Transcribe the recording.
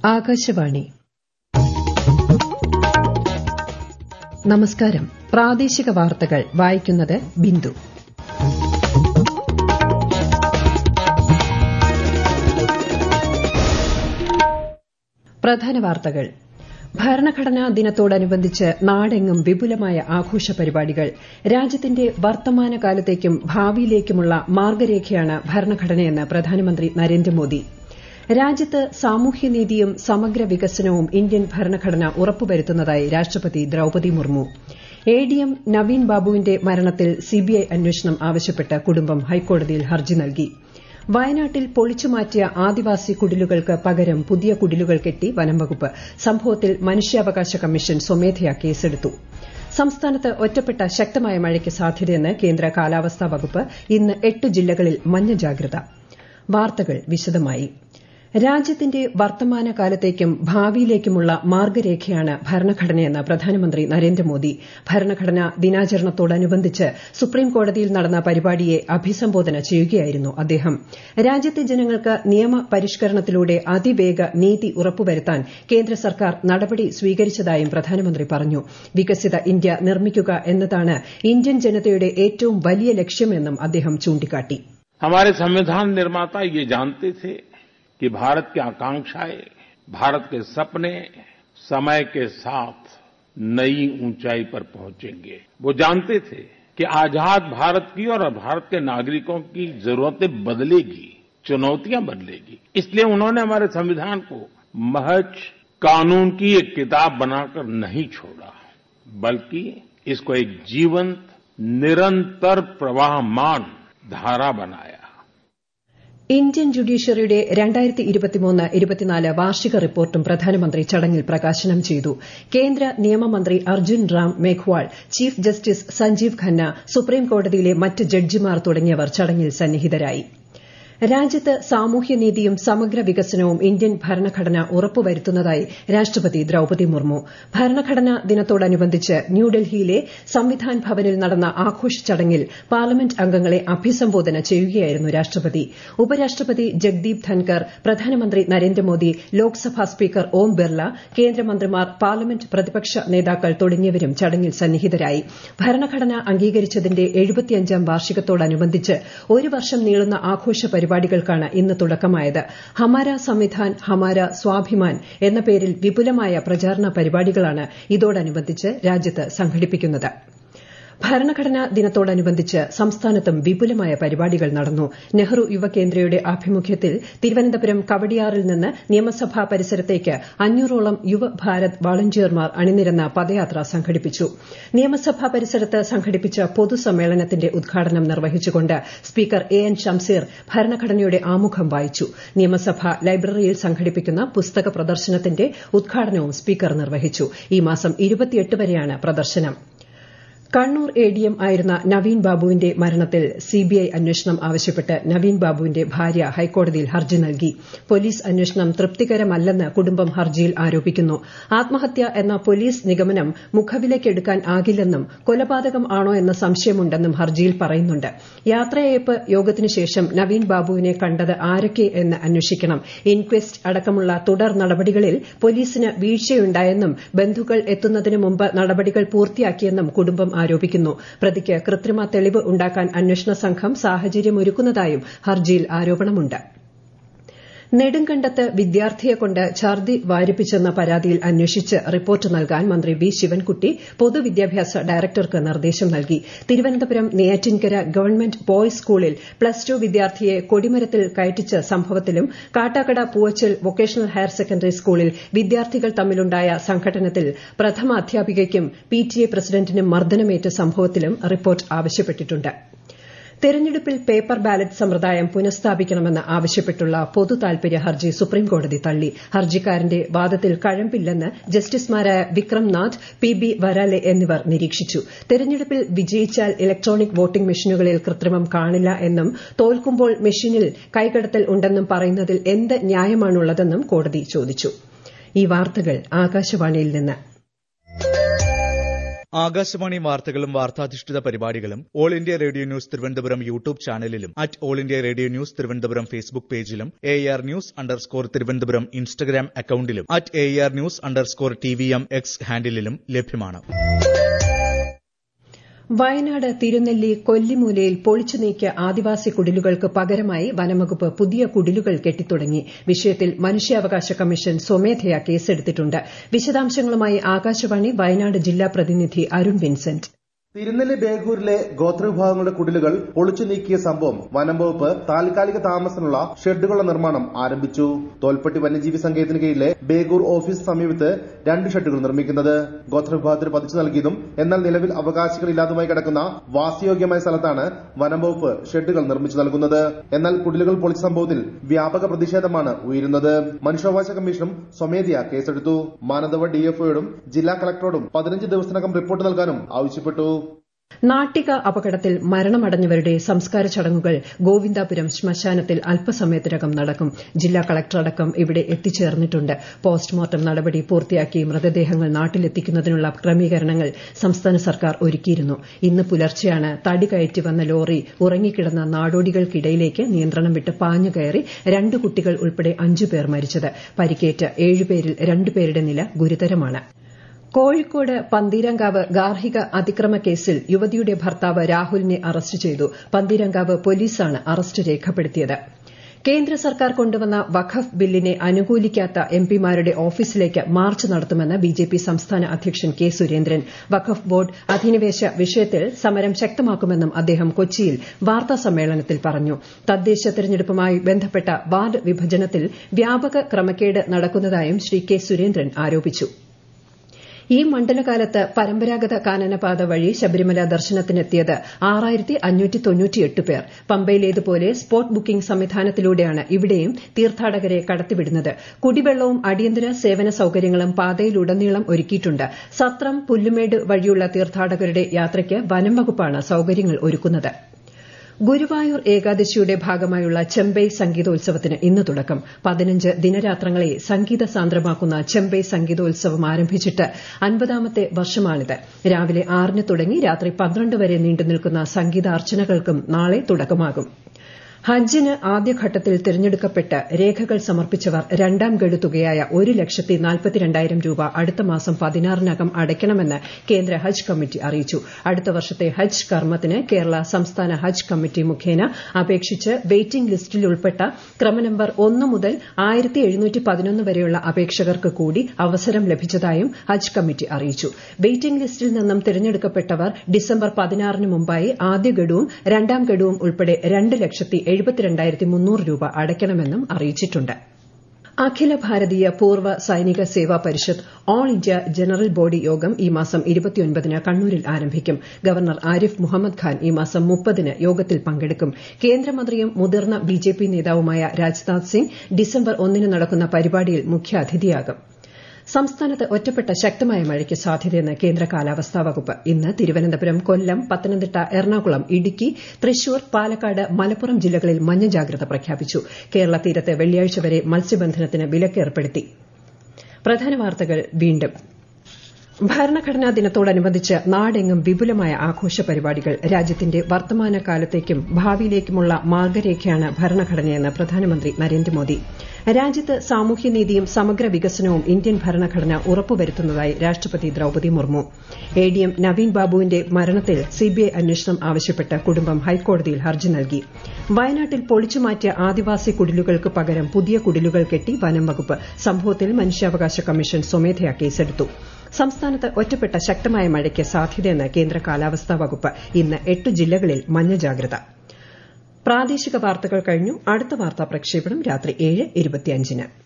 ആകാശവാണി നമസ്കാരം പ്രാദേശിക വാർത്തകൾ വായിക്കുന്നത് ബിന്ദു പ്രധാന വാർത്തകൾ ഭരണഘടനാ ദിനത്തോടനുബന്ധിച്ച് നാടെങ്ങും വിപുലമായ ആഘോഷ പരിപാടികൾ രാജ്യത്തിന്റെ വർത്തമാനകാലത്തേക്കും ഭാവിയിലേക്കുമുള്ള മാർഗ്ഗരേഖയാണ് ഭരണഘടനയെന്ന് പ്രധാനമന്ത്രി നരേന്ദ്രമോദി രാജ്യത്ത് സാമൂഹ്യനീതിയും സമഗ്ര വികസനവും ഇന്ത്യൻ ഭരണഘടന ഉറപ്പുവരുത്തുന്നതായി രാഷ്ട്രപതി ദ്രൌപദി മുർമു എഡിഎം നവീൻ ബാബുവിന്റെ മരണത്തിൽ സിബിഐ അന്വേഷണം ആവശ്യപ്പെട്ട് കുടുംബം ഹൈക്കോടതിയിൽ ഹർജി നൽകി വയനാട്ടിൽ പൊളിച്ചുമാറ്റിയ ആദിവാസി കുടിലുകൾക്ക് പകരം പുതിയ കുടിലുകൾ കെട്ടി വനംവകുപ്പ് സംഭവത്തിൽ മനുഷ്യാവകാശ കമ്മീഷൻ സ്വമേധയാ കേസെടുത്തു സംസ്ഥാനത്ത് ഒറ്റപ്പെട്ട ശക്തമായ മഴയ്ക്ക് സാധ്യതയെന്ന് കേന്ദ്ര കാലാവസ്ഥാ വകുപ്പ് ഇന്ന് എട്ട് ജില്ലകളിൽ മഞ്ഞ ജാഗ്രത വാർത്തകൾ വിശദമായി രാജ്യത്തിന്റെ വർത്തമാനകാലത്തേക്കും ഭാവിയിലേക്കുമുള്ള മാർഗ്ഗരേഖയാണ് ഭരണഘടനയെന്ന് പ്രധാനമന്ത്രി നരേന്ദ്രമോദി ഭരണഘടനാ ദിനാചരണത്തോടനുബന്ധിച്ച് സുപ്രീംകോടതിയിൽ നടന്ന പരിപാടിയെ അഭിസംബോധന ചെയ്യുകയായിരുന്നു അദ്ദേഹം രാജ്യത്തെ ജനങ്ങൾക്ക് നിയമ പരിഷ്കരണത്തിലൂടെ അതിവേഗ നീതി ഉറപ്പുവരുത്താൻ കേന്ദ്ര സർക്കാർ നടപടി സ്വീകരിച്ചതായും പ്രധാനമന്ത്രി പറഞ്ഞു വികസിത ഇന്ത്യ നിർമ്മിക്കുക എന്നതാണ് ഇന്ത്യൻ ജനതയുടെ ഏറ്റവും വലിയ ലക്ഷ്യമെന്നും അദ്ദേഹം ചൂണ്ടിക്കാട്ടി हमारे संविधान निर्माता ये जानते थे कि भारत की आकांक्षाएं भारत के सपने समय के साथ नई ऊंचाई पर पहुंचेंगे वो जानते थे कि आजाद भारत की और भारत के नागरिकों की जरूरतें बदलेगी चुनौतियां बदलेगी इसलिए उन्होंने हमारे संविधान को महज कानून की एक किताब बनाकर नहीं छोड़ा बल्कि इसको एक जीवंत निरंतर प्रवाहमान ധാര ബനായ ഇന്ത്യൻ ജുഡീഷ്യറിയുടെ വാർഷിക റിപ്പോർട്ടും പ്രധാനമന്ത്രി ചടങ്ങിൽ പ്രകാശനം ചെയ്തു കേന്ദ്ര നിയമമന്ത്രി അർജുൻ റാം മേഘ്വാൾ ചീഫ് ജസ്റ്റിസ് സഞ്ജീവ് ഖന്ന സുപ്രീംകോടതിയിലെ മറ്റ് ജഡ്ജിമാർ തുടങ്ങിയവർ ചടങ്ങിൽ സന്നിഹിതരായി രാജ്യത്ത് സാമൂഹ്യനീതിയും സമഗ്ര വികസനവും ഇന്ത്യൻ ഭരണഘടന ഉറപ്പുവരുത്തുന്നതായി രാഷ്ട്രപതി ദ്രൌപദി മുർമു ഭരണഘടനാ ദിനത്തോടനുബന്ധിച്ച് ന്യൂഡൽഹിയിലെ സംവിധാൻ ഭവനിൽ നടന്ന ആഘോഷ ചടങ്ങിൽ പാർലമെന്റ് അംഗങ്ങളെ അഭിസംബോധന ചെയ്യുകയായിരുന്നു രാഷ്ട്രപതി ഉപരാഷ്ട്രപതി ജഗ്ദീപ് ധൻകർ പ്രധാനമന്ത്രി നരേന്ദ്രമോദി ലോക്സഭാ സ്പീക്കർ ഓം ബിർല കേന്ദ്രമന്ത്രിമാർ പാർലമെന്റ് പ്രതിപക്ഷ നേതാക്കൾ തുടങ്ങിയവരും ചടങ്ങിൽ സന്നിഹിതരായി ഭരണഘടന അംഗീകരിച്ചതിന്റെ എഴുപത്തിയഞ്ചാം വാർഷികത്തോടനുബന്ധിച്ച് ഒരു വർഷം നീളുന്ന ആഘോഷ പരിപാടികൾക്കാണ് ഇന്ന് തുടക്കമായത് ഹമാര സംവിധാൻ ഹമാര സ്വാഭിമാൻ എന്ന പേരിൽ വിപുലമായ പ്രചാരണ പരിപാടികളാണ് ഇതോടനുബന്ധിച്ച് രാജ്യത്ത് സംഘടിപ്പിക്കുന്നത് ഭരണഘടനാ ദിനത്തോടനുബന്ധിച്ച് സംസ്ഥാനത്തും വിപുലമായ പരിപാടികൾ നടന്നു നെഹ്റു യുവകേന്ദ്രയുടെ ആഭിമുഖ്യത്തിൽ തിരുവനന്തപുരം കവടിയാറിൽ നിന്ന് നിയമസഭാ പരിസരത്തേക്ക് അഞ്ഞൂറോളം യുവഭാരത് വളണ്ടിയർമാർ അണിനിരന്ന പദയാത്ര സംഘടിപ്പിച്ചു നിയമസഭാ പരിസരത്ത് സംഘടിപ്പിച്ച പൊതുസമ്മേളനത്തിന്റെ ഉദ്ഘാടനം നിർവഹിച്ചുകൊണ്ട് സ്പീക്കർ എ എൻ ഷംസീർ ഭരണഘടനയുടെ ആമുഖം വായിച്ചു നിയമസഭാ ലൈബ്രറിയിൽ സംഘടിപ്പിക്കുന്ന പുസ്തക പ്രദർശനത്തിന്റെ ഉദ്ഘാടനവും സ്പീക്കർ നിർവഹിച്ചു ഈ മാസം വരെയാണ് പ്രദർശനം കണ്ണൂർ എഡിഎം ആയിരുന്ന നവീൻ ബാബുവിന്റെ മരണത്തിൽ സിബിഐ അന്വേഷണം ആവശ്യപ്പെട്ട് നവീൻ ബാബുവിന്റെ ഭാര്യ ഹൈക്കോടതിയിൽ ഹർജി നൽകി പോലീസ് അന്വേഷണം തൃപ്തികരമല്ലെന്ന് കുടുംബം ഹർജിയിൽ ആരോപിക്കുന്നു ആത്മഹത്യ എന്ന പോലീസ് നിഗമനം മുഖവിലയ്ക്കെടുക്കാൻ ആകില്ലെന്നും കൊലപാതകം ആണോ എന്ന സംശയമുണ്ടെന്നും ഹർജിയിൽ പറയുന്നുണ്ട് യാത്രയയപ്പ് യോഗത്തിനു ശേഷം നവീൻ ബാബുവിനെ കണ്ടത് ആരൊക്കെ എന്ന് അന്വേഷിക്കണം ഇൻക്വസ്റ്റ് അടക്കമുള്ള തുടർ നടപടികളിൽ പോലീസിന് വീഴ്ചയുണ്ടായെന്നും ബന്ധുക്കൾ എത്തുന്നതിന് മുമ്പ് നടപടികൾ പൂർത്തിയാക്കിയെന്നും കുടുംബം ആരോപിക്കുന്നു പ്രതിക്ക് കൃത്രിമ തെളിവ് ഉണ്ടാക്കാൻ അന്വേഷണ സംഘം സാഹചര്യമൊരുക്കുന്നതായും ഹർജിയിൽ ആരോപണമുണ്ട് നെടുങ്കണ്ടത്ത് വിദ്യാർത്ഥിയെക്കൊണ്ട് ഛർദി വാരിപ്പിച്ചെന്ന പരാതിയിൽ അന്വേഷിച്ച് റിപ്പോർട്ട് നൽകാൻ മന്ത്രി വി ശിവൻകുട്ടി പൊതുവിദ്യാഭ്യാസ ഡയറക്ടർക്ക് നിർദ്ദേശം നൽകി തിരുവനന്തപുരം നെയ്യാറ്റിൻകര ഗവൺമെന്റ് ബോയ്സ് സ്കൂളിൽ പ്ലസ് ടു വിദ്യാർത്ഥിയെ കൊടിമരത്തിൽ കയറ്റിച്ച സംഭവത്തിലും Kattakada Poovachal vocational higher secondary സ്കൂളിൽ വിദ്യാർത്ഥികൾ തമ്മിലുണ്ടായ സംഘട്ടനത്തിൽ പ്രഥമ അധ്യാപികയ്ക്കും പിടിഎ പ്രസിഡന്റിനും മർദ്ദനമേറ്റ സംഭവത്തിലും റിപ്പോർട്ട് ആവശ്യപ്പെട്ടിട്ടുണ്ട് തെരഞ്ഞെടുപ്പിൽ പേപ്പർ ബാലറ്റ് സമ്പ്രദായം പുനഃസ്ഥാപിക്കണമെന്ന് ആവശ്യപ്പെട്ടുള്ള പൊതു താൽപര്യ ഹർജി സുപ്രീംകോടതി തള്ളി ഹർജിക്കാരന്റെ വാദത്തിൽ കഴമ്പില്ലെന്ന് ജസ്റ്റിസുമാരായ വിക്രം നാഥ് പി ബി വരാലെ എന്നിവർ നിരീക്ഷിച്ചു തെരഞ്ഞെടുപ്പിൽ വിജയിച്ചാൽ ഇലക്ട്രോണിക് വോട്ടിംഗ് മെഷീനുകളിൽ കൃത്രിമം കാണില്ല എന്നും തോൽക്കുമ്പോൾ മെഷീനിൽ കൈകടത്തൽ ഉണ്ടെന്നും പറയുന്നതിൽ എന്ത് ന്യായമാണുള്ളതെന്നും കോടതി ചോദിച്ചു ഈ വാർത്തകൾ ആകാശവാണിയിൽ നിന്ന് ആകാശവാണി വാർത്തകളും വാർത്താധിഷ്ഠിത പരിപാടികളും all India radio news Thiruvananthapuram YouTube ചാനലിലും at all India radio news Thiruvananthapuram Facebook പേജിലും A R news underscore Thiruvananthapuram Instagram അക്കൌണ്ടിലും at A R news underscore T V M X ഹാൻഡിലും ലഭ്യമാണ് വയനാട് തിരുനെല്ലി കൊല്ലിമൂലയിൽ പൊളിച്ചു നീക്കിയ ആദിവാസി കുടിലുകൾക്ക് പകരമായി വനംവകുപ്പ് പുതിയ കുടിലുകൾ കെട്ടിത്തുടങ്ങി വിഷയത്തിൽ മനുഷ്യാവകാശ കമ്മീഷൻ സ്വമേധയാ കേസെടുത്തിട്ടുണ്ട് വിശദാംശങ്ങളുമായി ആകാശവാണി വയനാട് ജില്ലാ പ്രതിനിധി അരുൺ വിൻസെന്റ് തിരുനെല്ലി ബേഗൂരിലെ ഗോത്രവിഭാഗങ്ങളുടെ കുടിലുകൾ പൊളിച്ചു നീക്കിയ സംഭവം വനം വകുപ്പ് താൽക്കാലിക താമസത്തിനുള്ള ഷെഡുകളുടെ നിർമ്മാണം ആരംഭിച്ചു തോൽപ്പട്ടി വന്യജീവി സങ്കേതത്തിന് കീഴിലെ ബേഗൂർ ഓഫീസ് സമീപത്ത് രണ്ട് ഷെഡുകൾ നിർമ്മിക്കുന്നത് ഗോത്രവിഭാഗത്തിന് പതിച്ചു നൽകിയതും എന്നാൽ നിലവിൽ അവകാശികൾ ഇല്ലാതുമായി കിടക്കുന്ന വാസയോഗ്യമായ സ്ഥലത്താണ് വനം വകുപ്പ് ഷെഡുകൾ നിർമ്മിച്ചു നൽകുന്നത് എന്നാൽ കുടിലുകൾ പൊളിച്ച സംഭവത്തിൽ വ്യാപക പ്രതിഷേധമാണ് ഉയരുന്നത് മനുഷ്യാവകാശ കമ്മീഷനും സ്വമേധയാ കേസെടുത്തു മാനന്തവാടി ഡിഎഫ്ഒയോടും ജില്ലാ കളക്ടറോടും പതിനഞ്ച് ദിവസത്തിനകം റിപ്പോർട്ട് നൽകാനും ആവശ്യപ്പെട്ടു നാട്ടിക അപകടത്തിൽ മരണമടഞ്ഞവരുടെ സംസ്കാര ചടങ്ങുകൾ ഗോവിന്ദാപുരം ശ്മശാനത്തിൽ അല്പസമയത്തിനകം നടക്കും ജില്ലാ കളക്ടർ അടക്കം ഇവിടെ എത്തിച്ചേർന്നിട്ടുണ്ട് പോസ്റ്റ്മോർട്ടം നടപടി പൂർത്തിയാക്കി മൃതദേഹങ്ങൾ നാട്ടിലെത്തിക്കുന്നതിനുള്ള ക്രമീകരണങ്ങൾ സംസ്ഥാന സർക്കാർ ഒരുക്കിയിരുന്നു ഇന്ന് പുലർച്ചെയാണ് തടി കയറ്റി വന്ന ലോറി ഉറങ്ങിക്കിടന്ന നാടോടികൾക്കിടയിലേക്ക് നിയന്ത്രണം വിട്ട് പാഞ്ഞു കയറി രണ്ട് കുട്ടികൾ ഉൾപ്പെടെ അഞ്ചുപേർ മരിച്ചത് പരിക്കേറ്റ് ഏഴുപേരിൽ രണ്ടുപേരുടെ നില ഗുരുതരമാണ് കോഴിക്കോട് പന്തീരങ്കാവ് ഗാർഹിക അതിക്രമ കേസിൽ യുവതിയുടെ ഭർത്താവ് രാഹുലിനെ അറസ്റ്റ് ചെയ്തു പന്തീരങ്കാവ് പോലീസാണ് അറസ്റ്റ് രേഖപ്പെടുത്തിയത് കേന്ദ്ര സർക്കാർ കൊണ്ടുവന്ന വഖഫ് ബില്ലിനെ അനുകൂലിക്കാത്ത എംപിമാരുടെ ഓഫീസിലേക്ക് മാർച്ച് നടത്തുമെന്ന് ബിജെപി സംസ്ഥാന അധ്യക്ഷൻ കെ സുരേന്ദ്രൻ വഖഫ് ബോർഡ് അധിനിവേശ വിഷയത്തിൽ സമരം ശക്തമാക്കുമെന്നും അദ്ദേഹം കൊച്ചിയിൽ വാർത്താസമ്മേളനത്തിൽ പറഞ്ഞു തദ്ദേശ തെരഞ്ഞെടുപ്പുമായി ബന്ധപ്പെട്ട വാർഡ് വിഭജനത്തിൽ വ്യാപക ക്രമക്കേട് നടക്കുന്നതായും ശ്രീ കെ സുരേന്ദ്രൻ ആരോപിച്ചു ഈ മണ്ഡലകാലത്ത് പരമ്പരാഗത കാനനപാത വഴി ശബരിമല ദർശനത്തിനെത്തിയത് പേർ പമ്പയിലേതുപോലെ സ്പോട്ട് ബുക്കിംഗ് സംവിധാനത്തിലൂടെയാണ് ഇവിടെയും തീർത്ഥാടകരെ കടത്തിവിടുന്നത് കുടിവെള്ളവും അടിയന്തര സേവന സൌകര്യങ്ങളും പാതയിലുടനീളം ഒരുക്കിയിട്ടുണ്ട് സത്രം പുല്ലുമേട് വഴിയുള്ള തീർത്ഥാടകരുടെ യാത്രയ്ക്ക് വനം വകുപ്പാണ് സൌകര്യങ്ങൾ ഒരുക്കുന്നത് ഗുരുവായൂർ ഏകാദശിയുടെ ഭാഗമായുള്ള ചെമ്പൈ സംഗീതോത്സവത്തിന് ഇന്ന് തുടക്കം പതിനഞ്ച് ദിനരാത്രങ്ങളെ സംഗീത സാന്ദ്രമാക്കുന്ന ചെമ്പൈ സംഗീതോത്സവം ആരംഭിച്ചിട്ട് അൻപതാമത്തെ വർഷമാണിത് രാവിലെ ആറിന് തുടങ്ങി രാത്രി പന്ത്രണ്ട് വരെ നീണ്ടുനിൽക്കുന്ന സംഗീതാർച്ചനകൾക്കും നാളെ തുടക്കമാകും ഹജ്ജിന് ആദ്യഘട്ടത്തിൽ തിരഞ്ഞെടുക്കപ്പെട്ട് രേഖകൾ സമർപ്പിച്ചവർ രണ്ടാം ഗഡു തുകയായ ഒരു ലക്ഷത്തി നാൽപ്പത്തിരണ്ടായിരം രൂപ അടുത്ത മാസം പതിനാറിനകം അടയ്ക്കണമെന്ന് കേന്ദ്ര ഹജ്ജ് കമ്മിറ്റി അറിയിച്ചു അടുത്ത വർഷത്തെ ഹജ്ജ് കർമ്മത്തിന് കേരള സംസ്ഥാന ഹജ്ജ് കമ്മിറ്റി മുഖേന അപേക്ഷിച്ച് വെയിറ്റിംഗ് ലിസ്റ്റിൽ ഉൾപ്പെട്ട ക്രമനമ്പർ ഒന്ന് മുതൽ ആയിരത്തി എഴുന്നൂറ്റി പതിനൊന്ന് വരെയുള്ള അപേക്ഷകർക്ക് കൂടി അവസരം ലഭിച്ചതായും ഹജ്ജ് കമ്മിറ്റി അറിയിച്ചു വെയിറ്റിംഗ് ലിസ്റ്റിൽ നിന്നും തിരഞ്ഞെടുക്കപ്പെട്ടവർ ഡിസംബർ പതിനാറിന് മുമ്പായി ആദ്യ ഗഡുവും രണ്ടാം ഗഡുവും ഉൾപ്പെടെ രണ്ട് ലക്ഷത്തി എഴുപത്തിരണ്ടായിരത്തി മുന്നൂറ് രൂപ അടയ്ക്കണമെന്നും അറിയിച്ചിട്ടുണ്ട് അഖില Bharatiya Purva Sainik Seva Parishad all India general body യോഗം ഈ മാസം ഇരുപത്തിയൊൻപതിന് കണ്ണൂരിൽ ആരംഭിക്കും ഗവർണർ ആരിഫ് മുഹമ്മദ് ഖാൻ ഈ മാസം മുപ്പതിന് യോഗത്തിൽ പങ്കെടുക്കും കേന്ദ്രമന്ത്രിയും മുതിർന്ന ബിജെപി നേതാവുമായ രാജ്നാഥ് സിംഗ് ഡിസംബർ ഒന്നിന് നടക്കുന്ന പരിപാടിയിൽ മുഖ്യാതിഥിയാകും സംസ്ഥാനത്ത് ഒറ്റപ്പെട്ട ശക്തമായ മഴയ്ക്ക് സാധ്യതയെന്ന് കേന്ദ്ര കാലാവസ്ഥാ വകുപ്പ് ഇന്ന് തിരുവനന്തപുരം കൊല്ലം പത്തനംതിട്ട എറണാകുളം ഇടുക്കി തൃശൂർ പാലക്കാട് മലപ്പുറം ജില്ലകളിൽ മഞ്ഞ ജാഗ്രത പ്രഖ്യാപിച്ചു കേരള തീരത്ത് വെള്ളിയാഴ്ച വരെ മത്സ്യബന്ധനത്തിന് വിലക്ക് ഏർപ്പെടുത്തി പ്രധാന വാർത്തകൾ വീണ്ടും ഭരണഘടനാ ദിനത്തോടനുബന്ധിച്ച് നാടെങ്ങും വിപുലമായ ആഘോഷ പരിപാടികൾ രാജ്യത്തിന്റെ വർത്തമാനകാലത്തേക്കും ഭാവിയിലേക്കുമുള്ള മാർഗരേഖയാണ് ഭരണഘടനയെന്ന് പ്രധാനമന്ത്രി നരേന്ദ്രമോദി രാജ്യത്ത് സാമൂഹ്യനീതിയും സമഗ്ര വികസനവും ഇന്ത്യൻ ഭരണഘടന ഉറപ്പുവരുത്തുന്നതായി രാഷ്ട്രപതി ദ്രൌപദി മുർമു എഡിഎം നവീൻ ബാബുവിന്റെ മരണത്തിൽ സിബിഐ അന്വേഷണം ആവശ്യപ്പെട്ട് കുടുംബം ഹൈക്കോടതിയിൽ ഹർജി നൽകി വയനാട്ടിൽ പൊളിച്ചുമാറ്റിയ ആദിവാസി കുടിലുകൾക്ക് പകരം പുതിയ കുടിലുകൾ കെട്ടി വനം വകുപ്പ് സംഭവത്തിൽ മനുഷ്യാവകാശ കമ്മീഷൻ സ്വമേധയാ കേസെടുത്തു സംസ്ഥാനത്ത് ഒറ്റപ്പെട്ട ശക്തമായ മഴയ്ക്ക് സാധ്യതയെന്ന് കേന്ദ്ര കാലാവസ്ഥാ വകുപ്പ് ഇന്ന് എട്ട് ജില്ലകളിൽ മഞ്ഞ ജാഗ്രത പ്രാദേശിക വാർത്തകൾ കഴിഞ്ഞു അടുത്ത വാർത്താ പ്രക്ഷേപണം രാത്രി ഏഴ് ഇരുപത്തിയഞ്ചിന്